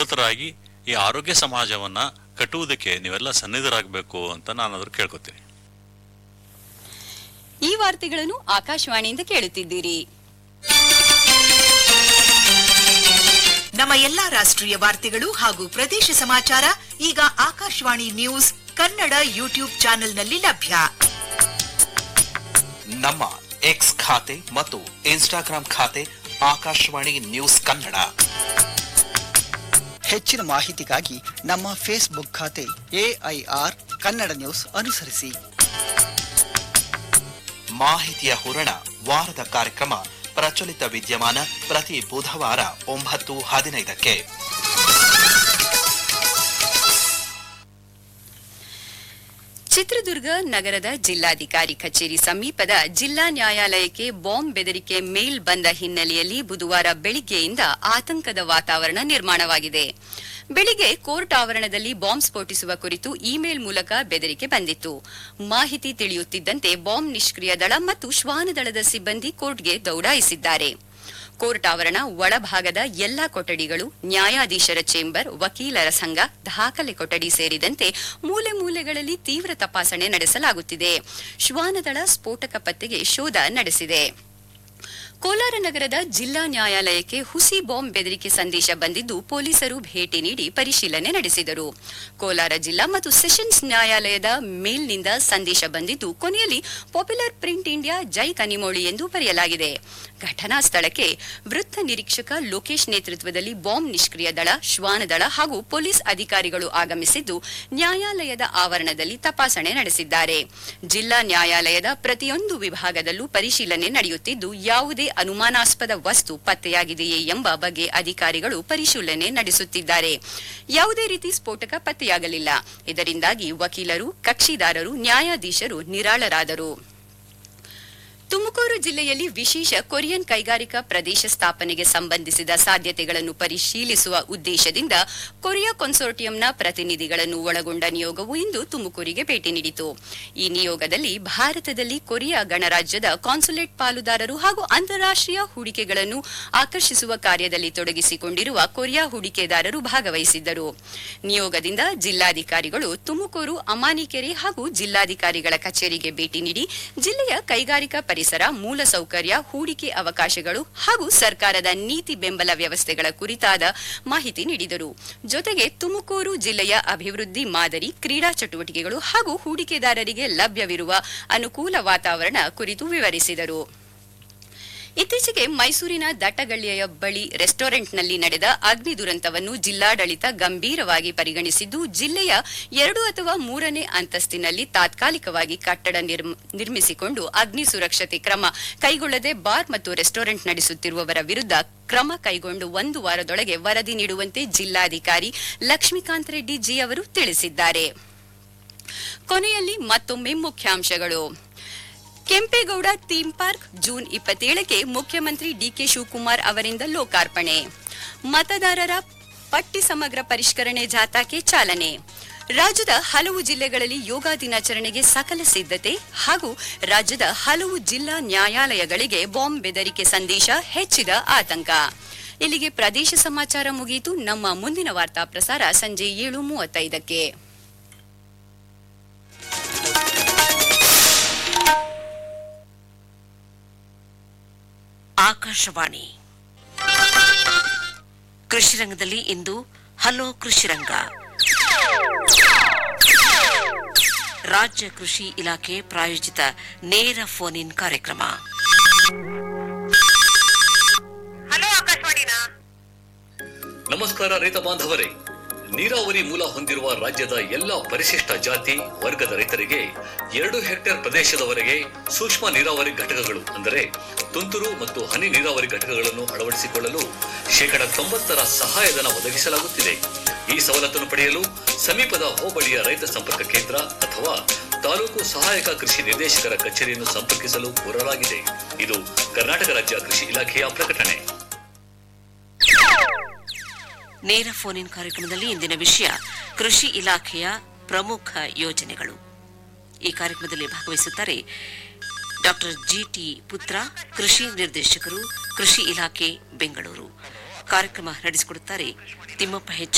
ಜಾಗೃತರಾಗಿ ಈ ಆರೋಗ್ಯ ಸಮಾಜವನ್ನ ಕಟ್ಟುವುದಕ್ಕೆ ನೀವೆಲ್ಲ ಸನ್ನಿಧರಾಗಬೇಕು ಅಂತ ನಾನು ಅದ್ರ ಕೇಳ್ಕೊತೀನಿ ಈ ವಾರ್ತೆಗಳನ್ನು ಆಕಾಶವಾಣಿಯಿಂದ ಕೇಳುತ್ತಿದ್ದೀರಿ ನಮ್ಮ ಎಲ್ಲಾ ರಾಷ್ಟ್ರೀಯ ವಾರ್ತೆಗಳು ಹಾಗೂ ಪ್ರದೇಶ ಸಮಾಚಾರ ಈಗ ಆಕಾಶವಾಣಿ ನ್ಯೂಸ್ ಕನ್ನಡ ಯೂಟ್ಯೂಬ್ ಚಾನೆಲ್ನಲ್ಲಿ ಲಭ್ಯ ನಮ್ಮ ಎಕ್ಸ್ ಖಾತೆ ಮತ್ತು ಇನ್ಸ್ಟಾಗ್ರಾಂ ಖಾತೆ ಆಕಾಶವಾಣಿ ನ್ಯೂಸ್ ಕನ್ನಡ ಹೆಚ್ಚಿನ ಮಾಹಿತಿಗಾಗಿ ನಮ್ಮ ಫೇಸ್ಬುಕ್ ಖಾತೆ ಎಐಆರ್ ಕನ್ನಡ ನ್ಯೂಸ್ ಅನುಸರಿಸಿ ಮಾಹಿತಿಯ ಹೂರಣ ವಾರದ ಕಾರ್ಯಕ್ರಮ ಪ್ರಚಲಿತ ವಿದ್ಯಮಾನ ಪ್ರತಿ ಬುಧವಾರ ಒಂಬತ್ತು ಹದಿನೈದಕ್ಕೆ ಚಿತ್ರದುರ್ಗ ನಗರದ ಜಿಲ್ಲಾಧಿಕಾರಿ ಕಚೇರಿ ಸಮೀಪದ ಜಿಲ್ಲಾ ನ್ಯಾಯಾಲಯಕ್ಕೆ ಬಾಂಬ್ ಬೆದರಿಕೆ ಮೇಲ್ ಬಂದ ಹಿನ್ನೆಲೆಯಲ್ಲಿ ಬುಧವಾರ ಬೆಳಿಗ್ಗೆಯಿಂದ ಆತಂಕದ ವಾತಾವರಣ ನಿರ್ಮಾಣವಾಗಿದೆ ಬೆಳಿಗ್ಗೆ ಕೋರ್ಟ್ ಆವರಣದಲ್ಲಿ ಬಾಂಬ್ ಸ್ಫೋಟಿಸುವ ಕುರಿತು ಇಮೇಲ್ ಮೂಲಕ ಬೆದರಿಕೆ ಬಂದಿತ್ತು ಮಾಹಿತಿ ತಿಳಿಯುತ್ತಿದ್ದಂತೆ ಬಾಂಬ್ ನಿಷ್ಕ್ರಿಯ ದಳ ಮತ್ತು ಶ್ವಾನದಳದ ಸಿಬ್ಬಂದಿ ಕೋರ್ಟ್ಗೆ ದೌಡಾಯಿಸಿದ್ದಾರೆ ಕೋರ್ಟ್ ಆವರಣ ಒಳಭಾಗದ ಎಲ್ಲಾ ಕೊಠಡಿಗಳು ನ್ಯಾಯಾಧೀಶರ ಚೇಂಬರ್ ವಕೀಲರ ಸಂಘ ದಾಖಲೆ ಕೊಠಡಿ ಸೇರಿದಂತೆ ಮೂಲೆ ಮೂಲೆಗಳಲ್ಲಿ ತೀವ್ರ ತಪಾಸಣೆ ನಡೆಸಲಾಗುತ್ತಿದೆ ಶ್ವಾನದಳ ಸ್ಫೋಟಕ ಪತ್ತೆಗೆ ಶೋಧ ನಡೆಸಿದೆ ಕೋಲಾರ ನಗರದ ಜಿಲ್ಲಾ ನ್ಯಾಯಾಲಯಕ್ಕೆ ಹುಸಿ ಬಾಂಬ್ ಬೆದರಿಕೆ ಸಂದೇಶ ಬಂದಿದ್ದು ಪೊಲೀಸರು ಭೇಟಿ ನೀಡಿ ಪರಿಶೀಲನೆ ನಡೆಸಿದರು ಕೋಲಾರ ಜಿಲ್ಲಾ ಮತ್ತು ಸೆಷನ್ಸ್ ನ್ಯಾಯಾಲಯದ ಮೇಲ್ನಿಂದ ಸಂದೇಶ ಬಂದಿದ್ದು ಕೊನೆಯಲ್ಲಿ ಪಾಪ್ಯುಲರ್ ಪ್ರಿಂಟ್ ಇಂಡಿಯಾ ಜೈ ಕನಿಮೋಳಿ ಎಂದು ಬರೆಯಲಾಗಿದೆ ಘಟನಾ ಸ್ಥಳಕ್ಕೆ ವೃತ್ತ ನಿರೀಕ್ಷಕ ಲೋಕೇಶ್ ನೇತೃತ್ವದಲ್ಲಿ ಬಾಂಬ್ ನಿಷ್ಕ್ರಿಯ ದಳ ಶ್ವಾನದಳ ಹಾಗೂ ಪೊಲೀಸ್ ಅಧಿಕಾರಿಗಳು ಆಗಮಿಸಿದ್ದು ನ್ಯಾಯಾಲಯದ ಆವರಣದಲ್ಲಿ ತಪಾಸಣೆ ನಡೆಸಿದ್ದಾರೆ ಜಿಲ್ಲಾ ನ್ಯಾಯಾಲಯದ ಪ್ರತಿಯೊಂದು ವಿಭಾಗದಲ್ಲೂ ಪರಿಶೀಲನೆ ನಡೆಯುತ್ತಿದ್ದು ಯಾವುದೇ ಅನುಮಾನಾಸ್ಪದ ವಸ್ತು ಪತ್ತೆಯಾಗಿದೆಯೇ ಎಂಬ ಬಗ್ಗೆ ಅಧಿಕಾರಿಗಳು ಪರಿಶೀಲನೆ ನಡೆಸುತ್ತಿದ್ದಾರೆ ಯಾವುದೇ ರೀತಿ ಸ್ಫೋಟಕ ಪತ್ತೆಯಾಗಲಿಲ್ಲ ಇದರಿಂದಾಗಿ ವಕೀಲರು ಕಕ್ಷಿದಾರರು ನ್ಯಾಯಾಧೀಶರು ನಿರಾಳರಾದರು ತುಮಕೂರು ಜಿಲ್ಲೆಯಲ್ಲಿ ವಿಶೇಷ ಕೊರಿಯನ್ ಕೈಗಾರಿಕಾ ಪ್ರದೇಶ ಸ್ಥಾಪನೆಗೆ ಸಂಬಂಧಿಸಿದ ಸಾಧ್ಯತೆಗಳನ್ನು ಪರಿಶೀಲಿಸುವ ಉದ್ದೇಶದಿಂದ ಕೊರಿಯಾ ಕನ್ಸೋರ್ಟಿಯಂನ ಪ್ರತಿನಿಧಿಗಳನ್ನು ಒಳಗೊಂಡ ನಿಯೋಗವು ಇಂದು ತುಮಕೂರಿಗೆ ಭೇಟಿ ನೀಡಿತು ಈ ನಿಯೋಗದಲ್ಲಿ ಭಾರತದಲ್ಲಿ ಕೊರಿಯಾ ಗಣರಾಜ್ಯದ ಕಾನ್ಸುಲೇಟ್ ಪಾಲುದಾರರು ಹಾಗೂ ಅಂತಾರಾಷ್ಟ್ರೀಯ ಹೂಡಿಕೆಗಳನ್ನು ಆಕರ್ಷಿಸುವ ಕಾರ್ಯದಲ್ಲಿ ತೊಡಗಿಸಿಕೊಂಡಿರುವ ಕೊರಿಯಾ ಹೂಡಿಕೆದಾರರು ಭಾಗವಹಿಸಿದ್ದರು ನಿಯೋಗದಿಂದ ಜಿಲ್ಲಾಧಿಕಾರಿಗಳು ತುಮಕೂರು ಅಮಾನಿಕೆರೆ ಹಾಗೂ ಜಿಲ್ಲಾಧಿಕಾರಿಗಳ ಕಚೇರಿಗೆ ಭೇಟಿ ನೀಡಿ ಜಿಲ್ಲೆಯ ಕೈಗಾರಿಕಾ ಪರಿಸರ ಮೂಲಸೌಕರ್ಯ ಹೂಡಿಕೆ ಅವಕಾಶಗಳು ಹಾಗೂ ಸರ್ಕಾರದ ನೀತಿ ಬೆಂಬಲ ವ್ಯವಸ್ಥೆಗಳ ಕುರಿತಾದ ಮಾಹಿತಿ ನೀಡಿದರು ಜೊತೆಗೆ ತುಮಕೂರು ಜಿಲ್ಲೆಯ ಅಭಿವೃದ್ಧಿ ಮಾದರಿ ಕ್ರೀಡಾ ಚಟುವಟಿಕೆಗಳು ಹಾಗೂ ಹೂಡಿಕೆದಾರರಿಗೆ ಲಭ್ಯವಿರುವ ಅನುಕೂಲ ವಾತಾವರಣ ಕುರಿತು ವಿವರಿಸಿದರು ಇತ್ತೀಚೆಗೆ ಮೈಸೂರಿನ ದಟ್ಟಗಳ್ಳಿಯ ಬಳಿ ರೆಸ್ಟೋರೆಂಟ್ನಲ್ಲಿ ನಡೆದ ಅಗ್ನಿ ದುರಂತವನ್ನು ಜಿಲ್ಲಾಡಳಿತ ಗಂಭೀರವಾಗಿ ಪರಿಗಣಿಸಿದ್ದು ಜಿಲ್ಲೆಯ ಎರಡು ಅಥವಾ ಮೂರನೇ ಅಂತಸ್ತಿನಲ್ಲಿ ತಾತ್ಕಾಲಿಕವಾಗಿ ಕಟ್ಟಡ ನಿರ್ಮ್- ನಿರ್ಮಿಸಿಕೊಂಡು ಅಗ್ನಿ ಸುರಕ್ಷತೆ ಕ್ರಮ ಕೈಗೊಳ್ಳದೆ ಬಾರ್ ಮತ್ತು ರೆಸ್ಟೋರೆಂಟ್ ನಡೆಸುತ್ತಿರುವವರ ವಿರುದ್ಧ ಕ್ರಮ ಕೈಗೊಂಡು ಒಂದು ವಾರದೊಳಗೆ ವರದಿ ನೀಡುವಂತೆ ಜಿಲ್ಲಾಧಿಕಾರಿ ಲಕ್ಷ್ಮೀಕಾಂತ್ ರೆಡ್ಡಿ ಜಿ ಅವರು ತಿಳಿಸಿದ್ದಾರೆ ಕೊನೆಯಲ್ಲಿ ಮತ್ತೊಮ್ಮೆ ಮುಖ್ಯಾಂಶಗಳು ಕೆಂಪೇಗೌಡ ಥೀಮ್ ಪಾರ್ಕ್ ಜೂನ್ ಇಪ್ಪತ್ತೇಳಕ್ಕೆ ಮುಖ್ಯಮಂತ್ರಿ ಡಿಕೆ ಶಿವಕುಮಾರ್ ಅವರಿಂದ ಲೋಕಾರ್ಪಣೆ ಮತದಾರರ ಪಟ್ಟಿ ಸಮಗ್ರ ಪರಿಷ್ಕರಣೆ ಜಾಥಾಕ್ಕೆ ಚಾಲನೆ ರಾಜ್ಯದ ಹಲವು ಜಿಲ್ಲೆಗಳಲ್ಲಿ ಯೋಗ ದಿನಾಚರಣೆಗೆ ಸಕಲ ಸಿದ್ಧತೆ ಹಾಗೂ ರಾಜ್ಯದ ಹಲವು ಜಿಲ್ಲಾ ನ್ಯಾಯಾಲಯಗಳಿಗೆ ಬಾಂಬ್ ಬೆದರಿಕೆ ಸಂದೇಶ ಹೆಚ್ಚಿದ ಆತಂಕ ಇಲ್ಲಿಗೆ ಪ್ರದೇಶ ಸಮಾಚಾರ ಮುಗಿಯಿತು ನಮ್ಮ ಮುಂದಿನ ವಾರ್ತಾ ಪ್ರಸಾರ ಸಂಜೆ ಏಳು ಮೂವತ್ತೈದಕ್ಕೆ ಆಕಾಶವಾಣಿ ಕೃಷಿ ರಂಗದಲ್ಲಿ ಇಂದು ಹಲೋ ಕೃಷಿ ರಂಗ ರಾಜ್ಯ ಕೃಷಿ ಇಲಾಖೆ ಪ್ರಾಯೋಜಿತ ನೇರ ಫೋನ್ ಇನ್ ಕಾರ್ಯಕ್ರಮ ನಮಸ್ಕಾರ ರೈತ ಬಾಂಧವರೇ ನೀರಾವರಿ ಮೂಲ ಹೊಂದಿರುವ ರಾಜ್ಯದ ಎಲ್ಲ ಪರಿಶಿಷ್ಟ ಜಾತಿ ವರ್ಗದ ರೈತರಿಗೆ ಎರಡು ಹೆಕ್ಟೇರ್ ಪ್ರದೇಶದವರೆಗೆ ಸೂಕ್ಷ್ಮ ನೀರಾವರಿ ಘಟಕಗಳು ಅಂದರೆ ತುಂತುರು ಮತ್ತು ಹನಿ ನೀರಾವರಿ ಘಟಕಗಳನ್ನು ಅಳವಡಿಸಿಕೊಳ್ಳಲು ಶೇಕಡ ತೊಂಬತ್ತರ ಸಹಾಯಧನ ಒದಗಿಸಲಾಗುತ್ತಿದೆ ಈ ಸವಲತ್ತನ್ನು ಪಡೆಯಲು ಸಮೀಪದ ಹೋಬಳಿಯ ರೈತ ಸಂಪರ್ಕ ಕೇಂದ್ರ ಅಥವಾ ತಾಲೂಕು ಸಹಾಯಕ ಕೃಷಿ ನಿರ್ದೇಶಕರ ಕಚೇರಿಯನ್ನು ಸಂಪರ್ಕಿಸಲು ಕೋರಲಾಗಿದೆ ಇದು ಕರ್ನಾಟಕ ರಾಜ್ಯ ಕೃಷಿ ಇಲಾಖೆಯ ಪ್ರಕಟಣೆ ನೇರ ಫೋನ್ ಇನ್ ಕಾರ್ಯಕ್ರಮದಲ್ಲಿ ಇಂದಿನ ವಿಷಯ ಕೃಷಿ ಇಲಾಖೆಯ ಪ್ರಮುಖ ಯೋಜನೆಗಳು ಈ ಕಾರ್ಯಕ್ರಮದಲ್ಲಿ ಭಾಗವಹಿಸುತ್ತಾರೆ ಡಾಕ್ಟರ್ ಜಿಟಿ ಪುತ್ರ ಕೃಷಿ ನಿರ್ದೇಶಕರು ಕೃಷಿ ಇಲಾಖೆ ಬೆಂಗಳೂರು ಕಾರ್ಯಕ್ರಮ ನಡೆಸಿಕೊಡುತ್ತಾರೆ ತಿಮ್ಮಪ್ಪ ಹೆಚ್